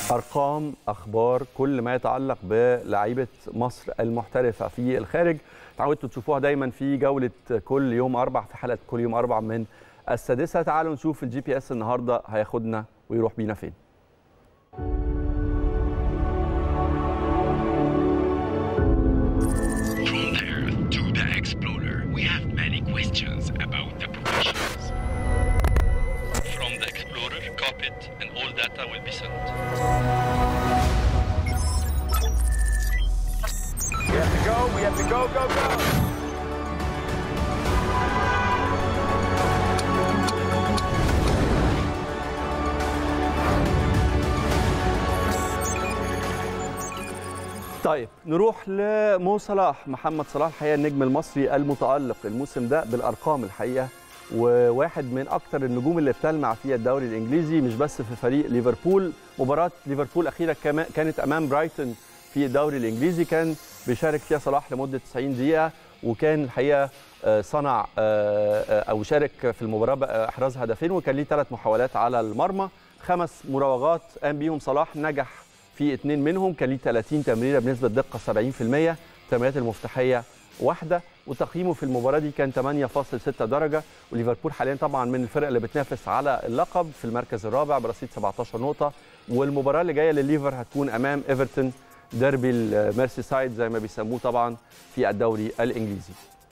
ارقام اخبار كل ما يتعلق بلعيبه مصر المحترفه في الخارج تعودتوا تشوفوها دايما في جوله كل يوم اربع في حلقه كل يوم اربع من السادسه تعالوا نشوف الجي بي اس النهارده هياخدنا ويروح بينا فين From there to the explorer, we have many questions about the professions. From the explorer, copy it, and all data will be sent. We have to go, we have to go, go, go. طيب نروح لمو صلاح محمد صلاح الحقيقه النجم المصري المتالق الموسم ده بالارقام الحقيقه وواحد من اكثر النجوم اللي بتلمع في الدوري الانجليزي مش بس في فريق ليفربول مباراه ليفربول الاخيره كما- كانت امام برايتون في الدوري الانجليزي كان بيشارك فيها صلاح لمده 90 دقيقه وكان الحقيقه آه، صنع آه، آه، او شارك في المباراه بقى احراز هدفين وكان ليه ثلاث محاولات على المرمى خمس مراوغات قام بيهم صلاح نجح في اثنين منهم كان ليه 30 تمريره بنسبه دقه 70% التمريرات المفتاحيه واحده وتقييمه في المباراه دي كان 8.6 درجه وليفربول حاليا طبعا من الفرق اللي بتنافس على اللقب في المركز الرابع برصيد 17 نقطه والمباراه اللي جايه لليفر هتكون امام ايفرتون ديربي الميرسي سايد زي ما بيسموه طبعا في الدوري الانجليزي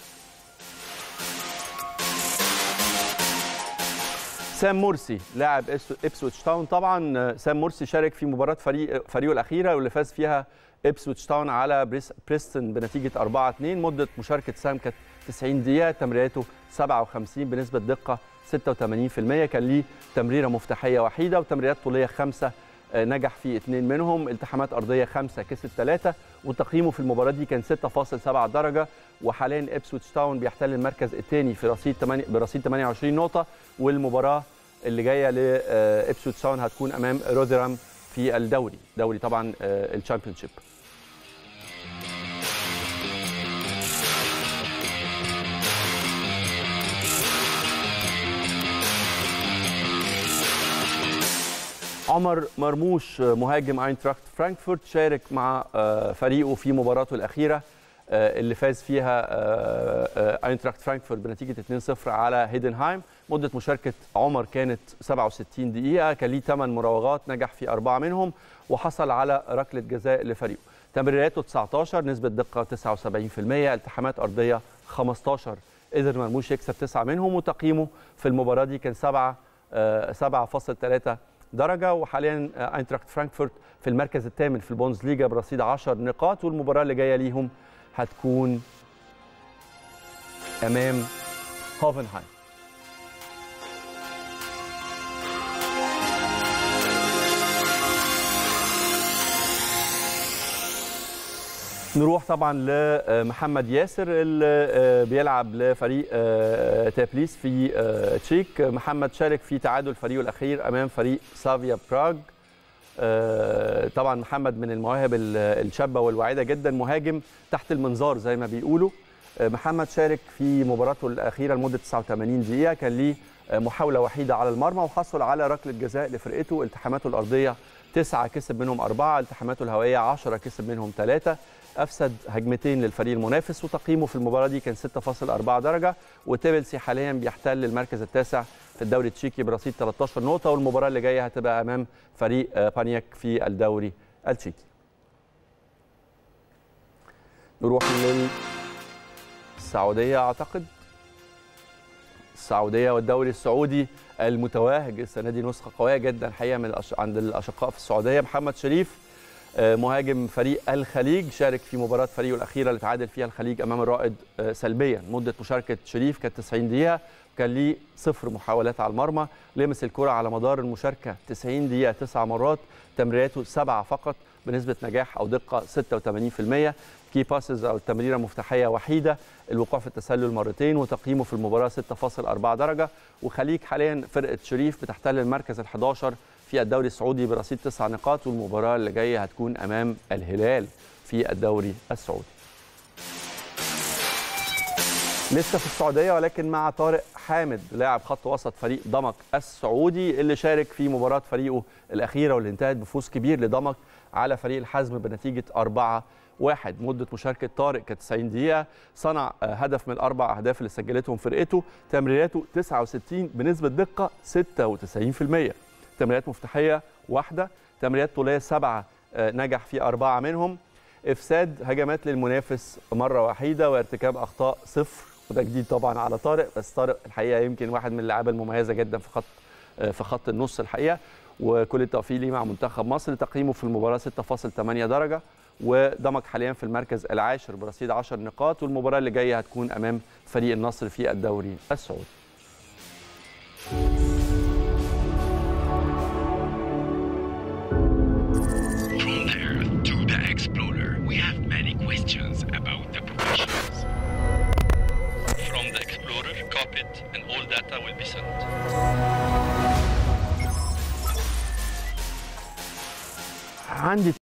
سام مرسي لاعب إبس- ابسويتش تاون طبعا آه، سام مرسي شارك في مباراه فريق فريقه الاخيره واللي فاز فيها ابسويتش تاون على بريس بريستون بنتيجه 4 2 مده مشاركه سام كانت 90 دقيقه تمريراته 57 بنسبه دقه 86% كان ليه تمريره مفتاحيه وحيده وتمريرات طوليه خمسه آه، نجح في اثنين منهم التحامات ارضيه خمسه كسب ثلاثه وتقييمه في المباراه دي كان 6.7 درجه وحاليا ابسويتش تاون بيحتل المركز الثاني في رصيد 8 برصيد 28 نقطه والمباراه اللي جايه لابسويتش تاون هتكون امام روذرام في الدوري دوري طبعا الشامبيونشيب عمر مرموش مهاجم اينتراخت فرانكفورت شارك مع آه، فريقه في مباراته الاخيره آه، اللي فاز فيها آه، آه، اينتراخت فرانكفورت بنتيجه 2-0 على هيدنهايم مده مشاركه عمر كانت 67 دقيقه كان ليه 8 مراوغات نجح في اربعه منهم وحصل على ركله جزاء لفريقه تمريراته 19 نسبه دقه 79% التحامات ارضيه 15 قدر مرموش يكسب تسعه منهم وتقييمه في المباراه دي كان 7 7.3 درجه وحاليا آه، اينتراخت فرانكفورت في المركز الثامن في البونز ليجا برصيد 10 نقاط والمباراه اللي جايه ليهم هتكون امام هوفنهايم نروح طبعا لمحمد ياسر اللي آه، بيلعب لفريق آه، تابليس في آه، تشيك محمد شارك في تعادل فريقه الاخير امام فريق سافيا براغ آه، طبعا محمد من المواهب ال- الشابه والواعده جدا مهاجم تحت المنظار زي ما بيقولوا آه، محمد شارك في مباراته الاخيره لمده 89 دقيقه كان ليه آه، محاوله وحيده على المرمى وحصل على ركله جزاء لفرقته التحاماته الارضيه تسعه كسب منهم اربعه التحاماته الهوائيه 10 كسب منهم ثلاثه افسد هجمتين للفريق المنافس وتقييمه في المباراه دي كان 6.4 درجه وتيبلسي حاليا بيحتل المركز التاسع في الدوري التشيكي برصيد 13 نقطه والمباراه اللي جايه هتبقى امام فريق آه، بانياك في الدوري التشيكي نروح للسعوديه اعتقد السعوديه والدوري السعودي المتوهج السنه دي نسخه قويه جدا الحقيقه من الأش... عند الاشقاء في السعوديه محمد شريف آه، مهاجم فريق الخليج شارك في مباراه فريقه الاخيره اللي تعادل فيها الخليج امام الرائد آه، سلبيا مده مشاركه شريف كانت 90 دقيقه كان ليه صفر محاولات على المرمى لمس الكره على مدار المشاركه 90 دقيقه تسع مرات تمريراته سبعه فقط بنسبه نجاح او دقه 86% كي باسز او التمريره مفتاحيه وحيده الوقوع في التسلل مرتين وتقييمه في المباراه 6.4 درجه وخليج حاليا فرقه شريف بتحتل المركز ال11 في الدوري السعودي برصيد تسع نقاط والمباراه اللي جايه هتكون امام الهلال في الدوري السعودي لسه في السعوديه ولكن مع طارق حامد لاعب خط وسط فريق ضمك السعودي اللي شارك في مباراه فريقه الاخيره واللي انتهت بفوز كبير لضمك على فريق الحزم بنتيجه 4 واحد مدة مشاركة طارق كانت 90 دقيقة صنع آه، هدف من الأربع أهداف اللي سجلتهم فرقته تمريراته 69 بنسبة دقة 96% تمريرات مفتاحية واحدة تمريرات طولية سبعة آه، نجح في أربعة منهم إفساد هجمات للمنافس مرة وحيدة وارتكاب أخطاء صفر وده جديد طبعا على طارق بس طارق الحقيقة يمكن واحد من اللعيبة المميزة جدا في خط آه، في خط النص الحقيقة وكل التوفيق ليه مع منتخب مصر تقييمه في المباراة 6.8 درجة ودمج حاليا في المركز العاشر برصيد 10 نقاط والمباراة اللي جاية هتكون أمام فريق النصر في الدوري السعودي From the Earth to the Explorer, we have many questions about the professions. From the Explorer, cockpit, and all data will be sent. عندي